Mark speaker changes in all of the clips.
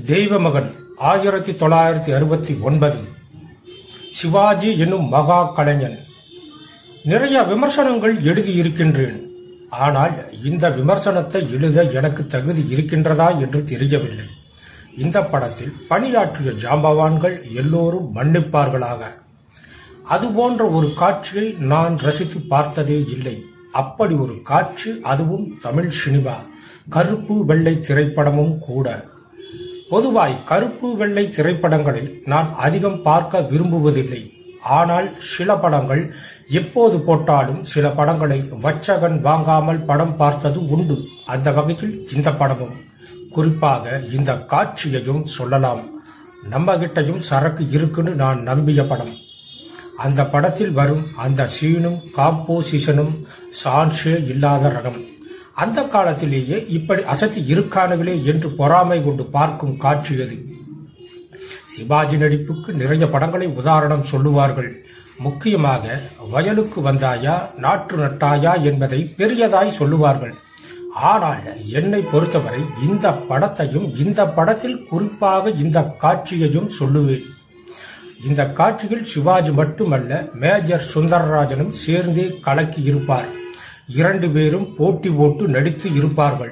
Speaker 1: தெய்வமகன் ஆயிரத்தி தொள்ளாயிரத்தி அறுபத்தி ஒன்பது சிவாஜி என்னும் மகா கலைஞன் நிறைய விமர்சனங்கள் எழுதியிருக்கின்றேன் ஆனால் இந்த விமர்சனத்தை எழுத எனக்கு தகுதி இருக்கின்றதா என்று தெரியவில்லை இந்த படத்தில் பணியாற்றிய ஜாம்பவான்கள் எல்லோரும் மன்னிப்பார்களாக அதுபோன்ற ஒரு காட்சியை நான் ரசித்து பார்த்ததே இல்லை அப்படி ஒரு காட்சி அதுவும் தமிழ் சினிமா கருப்பு வெள்ளை திரைப்படமும் கூட பொதுவாய் கருப்பு வெள்ளை திரைப்படங்களை நான் அதிகம் பார்க்க விரும்புவதில்லை ஆனால் சில படங்கள் எப்போது போட்டாலும் சில படங்களை வச்சகன் வாங்காமல் படம் பார்த்தது உண்டு அந்த வகையில் இந்த படமும் குறிப்பாக இந்த காட்சியையும் சொல்லலாம் நம்ம கிட்டையும் சரக்கு இருக்குன்னு நான் நம்பிய படம் அந்த படத்தில் வரும் அந்த சீனும் காம்போசிஷனும் சான்ஸே இல்லாத ரகம் அந்த காலத்திலேயே இப்படி அசத்தி இருக்கானுகளே என்று பொறாமை கொண்டு பார்க்கும் காட்சி அது சிவாஜி நடிப்புக்கு நிறைய படங்களை உதாரணம் சொல்லுவார்கள் முக்கியமாக வயலுக்கு வந்தாயா நாற்று நட்டாயா என்பதை பெரியதாய் சொல்லுவார்கள் ஆனால் என்னை பொறுத்தவரை இந்த படத்தையும் இந்த படத்தில் குறிப்பாக இந்த காட்சியையும் சொல்லுவேன் இந்த காட்சியில் சிவாஜி மட்டுமல்ல மேஜர் சுந்தரராஜனும் சேர்ந்தே கலக்கி இருப்பார் இரண்டு பேரும் போட்டி போட்டு நடித்து இருப்பார்கள்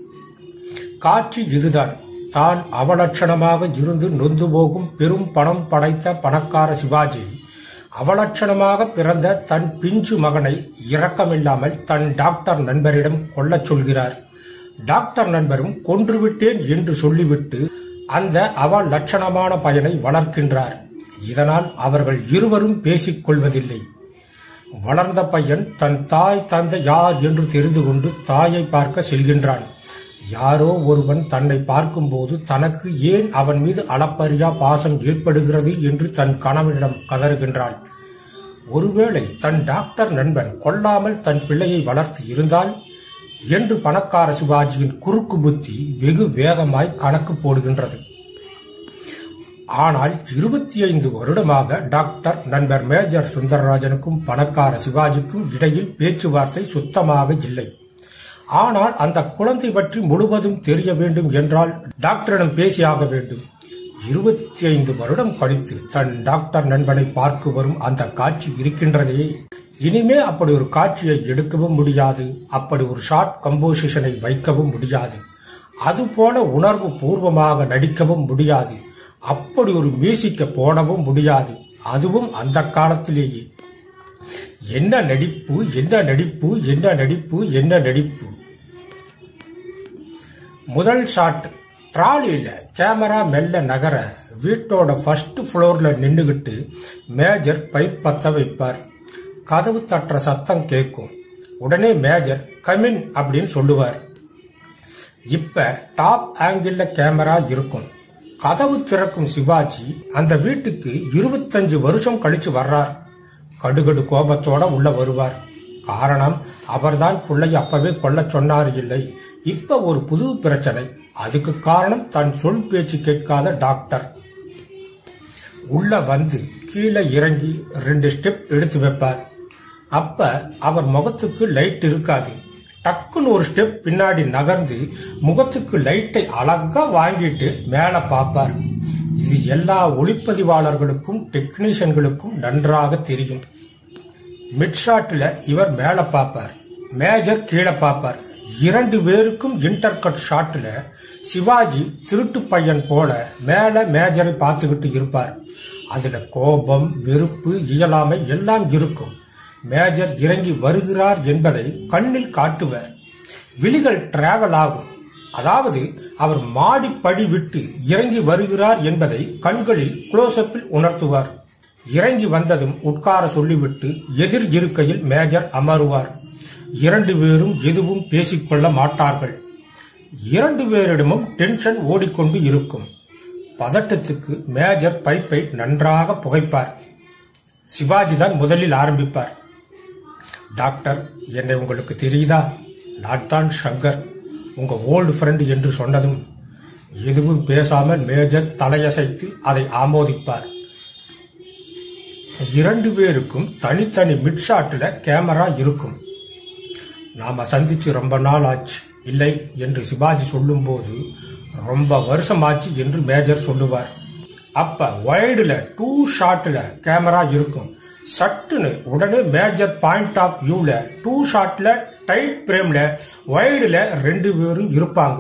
Speaker 1: காட்சி இதுதான் தான் அவலட்சணமாக இருந்து நொந்து போகும் பெரும் பணம் படைத்த பணக்கார சிவாஜி அவலட்சணமாக பிறந்த தன் பிஞ்சு மகனை இரக்கமில்லாமல் தன் டாக்டர் நண்பரிடம் கொல்லச் சொல்கிறார் டாக்டர் நண்பரும் கொன்றுவிட்டேன் என்று சொல்லிவிட்டு அந்த அவலட்சணமான பயனை வளர்க்கின்றார் இதனால் அவர்கள் இருவரும் பேசிக் கொள்வதில்லை வளர்ந்த பையன் தன் தாய் தந்தை யார் என்று தெரிந்து கொண்டு தாயை பார்க்க செல்கின்றான் யாரோ ஒருவன் தன்னை பார்க்கும்போது தனக்கு ஏன் அவன் மீது அளப்பரியா பாசம் ஏற்படுகிறது என்று தன் கணவனிடம் கதறுகின்றாள் ஒருவேளை தன் டாக்டர் நண்பன் கொல்லாமல் தன் பிள்ளையை வளர்த்து இருந்தால் என்று பணக்கார சிவாஜியின் குறுக்கு புத்தி வெகு வேகமாய் கணக்கு போடுகின்றது ஆனால் இருபத்தி ஐந்து வருடமாக டாக்டர் நண்பர் மேஜர் சுந்தரராஜனுக்கும் பணக்கார சிவாஜிக்கும் இடையில் பேச்சுவார்த்தை சுத்தமாக இல்லை ஆனால் அந்த குழந்தை பற்றி முழுவதும் தெரிய வேண்டும் என்றால் டாக்டரிடம் பேசியாக வேண்டும் இருபத்தி ஐந்து வருடம் கழித்து தன் டாக்டர் நண்பனை பார்க்க வரும் அந்த காட்சி இருக்கின்றதே இனிமே அப்படி ஒரு காட்சியை எடுக்கவும் முடியாது அப்படி ஒரு ஷார்ட் கம்போசிஷனை வைக்கவும் முடியாது அதுபோல உணர்வு பூர்வமாக நடிக்கவும் முடியாது அப்படி ஒரு மியூசிக்க போடவும் முடியாது அதுவும் அந்த காலத்திலேயே என்ன நடிப்பு என்ன நடிப்பு என்ன நடிப்பு என்ன நடிப்பு முதல் ஷாட் ட்ராலியில கேமரா மெல்ல நகர வீட்டோட ஃபர்ஸ்ட் ஃப்ளோர்ல நின்னுகிட்டு மேஜர் பைப் பத்த வைப்பார் கதவு தட்டுற சத்தம் கேட்கும் உடனே மேஜர் கமின் அப்படின்னு சொல்லுவார் இப்ப டாப் ஆங்கிள் கேமரா இருக்கும் கதவு திறக்கும் சிவாஜி அந்த வீட்டுக்கு இருபத்தஞ்சு வருஷம் கழிச்சு வர்றார் கடுகடு கோபத்தோட உள்ள வருவார் காரணம் அவர்தான் பிள்ளைய அப்பவே கொல்ல சொன்னார் இல்லை இப்ப ஒரு புது பிரச்சனை அதுக்கு காரணம் தன் சொல் பேச்சு கேட்காத டாக்டர் உள்ள வந்து கீழே இறங்கி ரெண்டு ஸ்டெப் எடுத்து வைப்பார் அப்ப அவர் முகத்துக்கு லைட் இருக்காது டக்குன்னு ஒரு ஸ்டெப் பின்னாடி நகர்ந்து முகத்துக்கு லைட்டை அழகா வாங்கிட்டு மேல பார்ப்பார் இது எல்லா ஒளிப்பதிவாளர்களுக்கும் டெக்னீஷியன்களுக்கும் நன்றாக தெரியும் மிட்ஷாட்ல இவர் மேல பார்ப்பார் மேஜர் கீழே பார்ப்பார் இரண்டு பேருக்கும் இன்டர் கட் ஷாட்ல சிவாஜி திருட்டு பையன் போல மேல மேஜரை பார்த்துக்கிட்டு இருப்பார் அதுல கோபம் வெறுப்பு இயலாமை எல்லாம் இருக்கும் மேஜர் இறங்கி வருகிறார் என்பதை கண்ணில் காட்டுவர் விழிகள் டிராவல் ஆகும் அதாவது அவர் மாடிப்படி விட்டு இறங்கி வருகிறார் என்பதை கண்களில் குளோசப்பில் உணர்த்துவார் இறங்கி வந்ததும் உட்கார சொல்லிவிட்டு எதிர் இருக்கையில் மேஜர் அமருவார் இரண்டு பேரும் எதுவும் பேசிக்கொள்ள மாட்டார்கள் இரண்டு பேரிடமும் டென்ஷன் ஓடிக்கொண்டு இருக்கும் பதட்டத்துக்கு மேஜர் பைப்பை நன்றாக புகைப்பார் சிவாஜி தான் முதலில் ஆரம்பிப்பார் டாக்டர் என்னை உங்களுக்கு தெரியுதா நான் தான் சங்கர் உங்க ஓல்டு ஃப்ரெண்ட் என்று சொன்னதும் எதுவும் பேசாமல் மேஜர் தலையசைத்து அதை ஆமோதிப்பார் இரண்டு பேருக்கும் தனித்தனி மிட்ஷாட்டில் கேமரா இருக்கும் நாம சந்திச்சு ரொம்ப நாள் ஆச்சு இல்லை என்று சிவாஜி சொல்லும்போது ரொம்ப வருஷமாச்சு என்று மேஜர் சொல்லுவார் அப்ப வைடுல டூ ஷாட்ல கேமரா இருக்கும் சட்டுன்னு உடனே மேஜர் பாயிண்ட் ஆஃப் வியூல டூ ஷாட்ல டைட் பிரேம்ல வைடுல ரெண்டு பேரும் இருப்பாங்க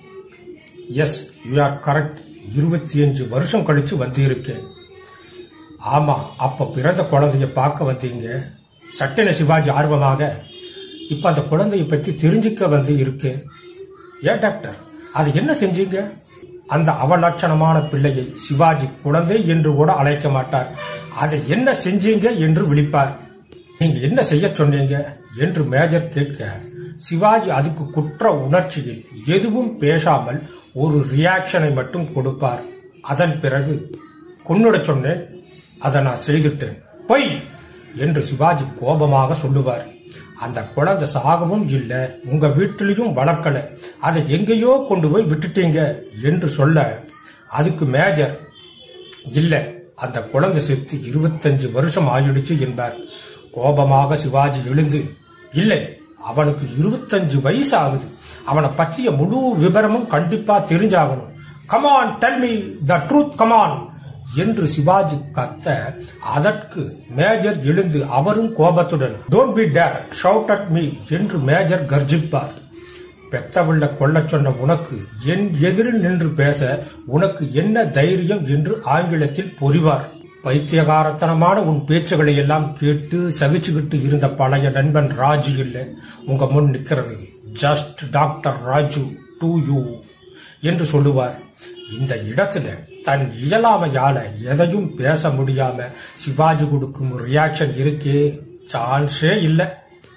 Speaker 1: எஸ் யூ ஆர் கரெக்ட் இருபத்தி அஞ்சு வருஷம் கழிச்சு வந்திருக்கேன் ஆமா அப்ப பிறந்த குழந்தைய பார்க்க வந்தீங்க சட்டென சிவாஜி ஆர்வமாக இப்ப அந்த குழந்தைய பத்தி தெரிஞ்சுக்க வந்து இருக்கேன் ஏன் டாக்டர் அது என்ன செஞ்சீங்க அந்த அவலட்சணமான பிள்ளையை சிவாஜி குழந்தை என்று கூட அழைக்க மாட்டார் அதை என்ன செஞ்சீங்க என்று விழிப்பார் நீங்க என்ன செய்ய சொன்னீங்க என்று மேஜர் கேட்க சிவாஜி அதுக்கு குற்ற உணர்ச்சியில் எதுவும் பேசாமல் ஒரு ரியாக்ஷனை மட்டும் கொடுப்பார் அதன் பிறகு கொன்னுட சொன்னேன் அதை நான் செய்துட்டேன் பொய் என்று சிவாஜி கோபமாக சொல்லுவார் அந்த குழந்தை சாகவும் இல்ல உங்க வீட்டிலையும் வளர்க்கல அதை எங்கேயோ கொண்டு போய் விட்டுட்டீங்க என்று சொல்ல அதுக்கு மேஜர் இல்ல அந்த குழந்தை செத்து இருபத்தஞ்சு வருஷம் ஆயிடுச்சு என்பார் கோபமாக சிவாஜி எழுந்து இல்லை அவனுக்கு இருபத்தஞ்சு வயசு ஆகுது அவனை பற்றிய முழு விவரமும் கண்டிப்பா தெரிஞ்சாகணும் come on tell me the truth come on என்று சிவாஜி கத்த அதற்கு மேஜர் எழுந்து அவரும் கோபத்துடன் don't be dare shout at me என்று மேஜர் கர்ஜிப்பார் பெத்தவுள்ள கொல்லச் சொன்ன உனக்கு என் எதிரில் நின்று பேச உனக்கு என்ன தைரியம் என்று ஆங்கிலத்தில் பொறிவார் பைத்தியகாரத்தனமான உன் பேச்சுகளை எல்லாம் கேட்டு சகிச்சுக்கிட்டு இருந்த பழைய நண்பன் ராஜு இல்லை உங்க முன் நிக்கிறது just doctor Raju to you என்று சொல்லுவார் இந்த இடத்துல தன் இயலாமையால எதையும் பேச முடியாம சிவாஜி கொடுக்கும் ரியாக்ஷன் இருக்கே சான்ஸே இல்லை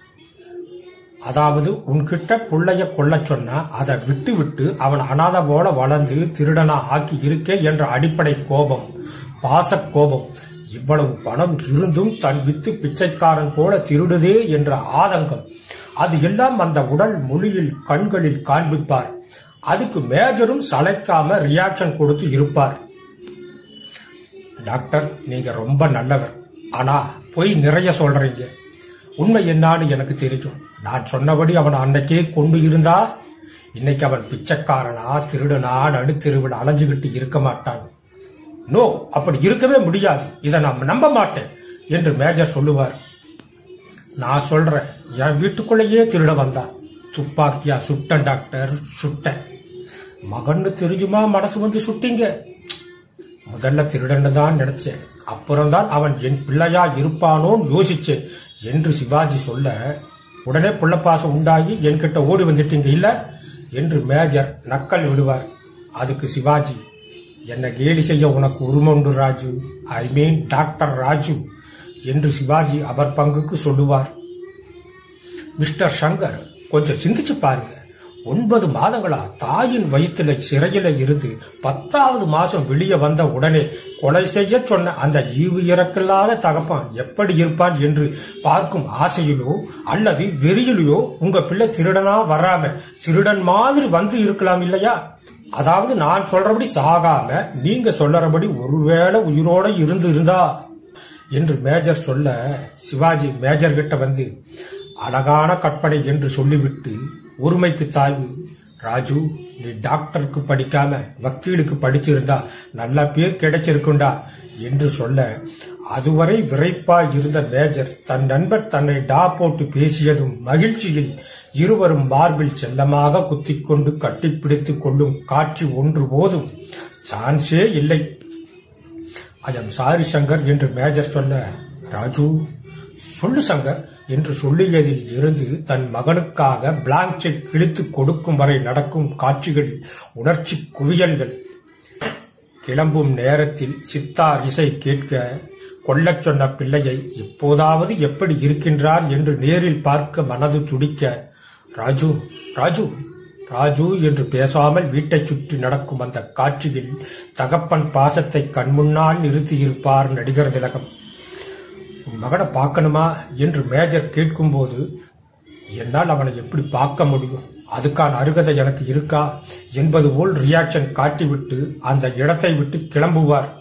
Speaker 1: அதாவது உன்கிட்ட புள்ளைய கொல்ல சொன்னா அதை விட்டு விட்டு அவன் அனாதை போல வளர்ந்து திருடனா ஆக்கி இருக்கே என்ற அடிப்படை கோபம் பாச கோபம் இவ்வளவு பணம் இருந்தும் தன் வித்து பிச்சைக்காரன் போல திருடுதே என்ற ஆதங்கம் அது எல்லாம் அந்த உடல் மொழியில் கண்களில் காண்பிப்பார் அதுக்கு மேஜரும் சளைக்காம ரியாக்ஷன் கொடுத்து இருப்பார் டாக்டர் நீங்க ரொம்ப நல்லவர் ஆனா பொய் நிறைய சொல்றீங்க உண்மை என்னான்னு எனக்கு தெரியும் நான் சொன்னபடி அவன் அன்னைக்கே கொண்டு இருந்தா இன்னைக்கு அவன் பிச்சைக்காரனா திருடனா நடுத்தெருவில் அலைஞ்சுகிட்டு இருக்க மாட்டான் நோ அப்படி இருக்கவே முடியாது இதை நான் நம்ப மாட்டேன் என்று மேஜர் சொல்லுவார் நான் சொல்றேன் என் வீட்டுக்குள்ளேயே திருட வந்தான் துப்பாக்கியா சுட்டன் டாக்டர் சுட்டேன் மகன்னு தெரிஞ்சுமா மனசு வந்து சுட்டீங்க முதல்ல திருடன்னு தான் நினைச்சேன் அப்புறம்தான் அவன் என் பிள்ளையா இருப்பானோன்னு யோசிச்சேன் என்று சிவாஜி சொல்ல உடனே புள்ளப்பாசம் உண்டாகி என்கிட்ட ஓடி வந்துட்டீங்க இல்ல என்று மேஜர் நக்கல் விடுவார் அதுக்கு சிவாஜி என்ன கேலி செய்ய உனக்கு உரிமுண்டு Raju I mean doctor Raju என்று சிவாஜி அவர் பங்குக்கு சொல்லுவார் மிஸ்டர் சங்கர் கொஞ்சம் சிந்திச்சு பாருங்க ஒன்பது மாதங்களா தாயின் வயிற்றுல சிறையில இருந்து பத்தாவது மாசம் வெளியே வந்த உடனே கொலை செய்ய சொன்ன அந்த ஈவு இறக்கில்லாத தகப்பன் எப்படி இருப்பான் என்று பார்க்கும் ஆசையிலோ அல்லது வெறியிலையோ உங்க பிள்ளை திருடனா வராம திருடன் மாதிரி வந்து இருக்கலாம் இல்லையா அதாவது நான் சொல்றபடி சாகாம நீங்க சொல்லறபடி ஒருவேளை உயிரோட இருந்து இருந்தா என்று மேஜர் சொல்ல சிவாஜி மேஜர் கிட்ட வந்து அழகான கற்பனை என்று சொல்லிவிட்டு ஒருமைக்கு தாழ்வு ராஜு நீ டாக்டருக்கு படிக்காம வக்கீலுக்கு படிச்சிருந்தா நல்ல பேர் கிடைச்சிருக்குண்டா என்று சொல்ல அதுவரை விரைப்பா இருந்த மேஜர் தன் நண்பர் தன்னை டா போட்டு பேசியதும் மகிழ்ச்சியில் இருவரும் மார்பில் செல்லமாக குத்திக்கொண்டு கட்டிப்பிடித்துக் கொள்ளும் காட்சி ஒன்று போதும் சான்ஸே இல்லை ஐயம் சாரி சங்கர் என்று மேஜர் சொல்ல ராஜு சொல்லு சங்கர் என்று சொல்லியதில் இருந்து தன் மகனுக்காக பிளாங்க் செக் கிழித்து கொடுக்கும் வரை நடக்கும் காட்சிகள் உணர்ச்சி குவியல்கள் கிளம்பும் நேரத்தில் சித்தார் இசை கேட்க கொல்லச் சொன்ன பிள்ளையை இப்போதாவது எப்படி இருக்கின்றார் என்று நேரில் பார்க்க மனது துடிக்க ராஜு ராஜு ராஜு என்று பேசாமல் வீட்டைச் சுற்றி நடக்கும் அந்த காட்சியில் தகப்பன் பாசத்தை கண்முன்னால் நிறுத்தியிருப்பார் நடிகர் திலகம் உன் மகனை பார்க்கணுமா என்று மேஜர் கேட்கும்போது என்னால் அவனை எப்படி பார்க்க முடியும் அதுக்கான அருகதை எனக்கு இருக்கா என்பது போல் ரியாக்ஷன் காட்டிவிட்டு அந்த இடத்தை விட்டு கிளம்புவார்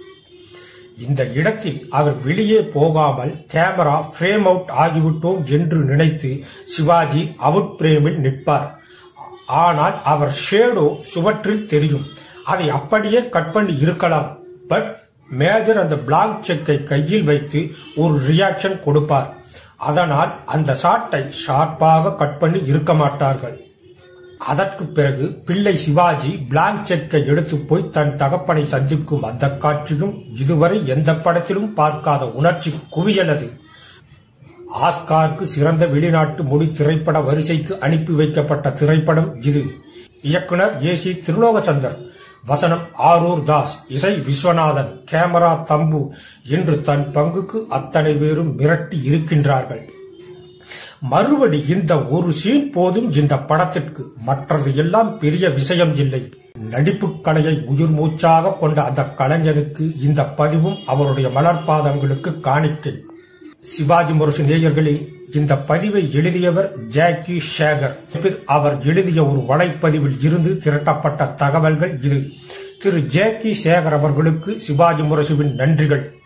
Speaker 1: இந்த இடத்தில் அவர் வெளியே போகாமல் கேமரா ஃப்ரேம் அவுட் ஆகிவிட்டோம் என்று நினைத்து சிவாஜி அவுட் பிரேமில் நிற்பார் ஆனால் அவர் ஷேடோ சுவற்றில் தெரியும் அதை அப்படியே கட் பண்ணி இருக்கலாம் பட் மேஜர் அந்த பிளாங்க் செக்கை கையில் வைத்து ஒரு ரியாக்ஷன் கொடுப்பார் அதனால் அந்த ஷாட்டை ஷார்ப்பாக கட் பண்ணி இருக்க மாட்டார்கள் அதற்கு பிறகு பிள்ளை சிவாஜி பிளாங்க் செக்கை எடுத்து போய் தன் தகப்பனை சந்திக்கும் அந்த காட்சியும் இதுவரை எந்த படத்திலும் பார்க்காத உணர்ச்சி குவியலது ஆஸ்காருக்கு சிறந்த வெளிநாட்டு மொழி திரைப்பட வரிசைக்கு அனுப்பி வைக்கப்பட்ட திரைப்படம் இது இயக்குனர் ஏ சி திருலோகச்சந்தர் வசனம் ஆரூர் தாஸ் இசை விஸ்வநாதன் கேமரா தம்பு என்று தன் பங்குக்கு அத்தனை பேரும் மிரட்டி இருக்கின்றார்கள் மறுபடி இந்த ஒரு சீன் போதும் இந்த படத்திற்கு மற்றது எல்லாம் பெரிய விஷயம் இல்லை நடிப்பு கலையை உயிர் மூச்சாக கொண்ட அந்த கலைஞனுக்கு இந்த பதிவும் அவருடைய மலர்பாதங்களுக்கு காணிக்கை சிவாஜி முரசு நேயர்களே இந்த பதிவை எழுதியவர் ஜாக்கி ஷேகர் அவர் எழுதிய ஒரு வலைப்பதிவில் இருந்து திரட்டப்பட்ட தகவல்கள் இது திரு ஜேக்கி சேகர் அவர்களுக்கு சிவாஜி முரசுவின் நன்றிகள்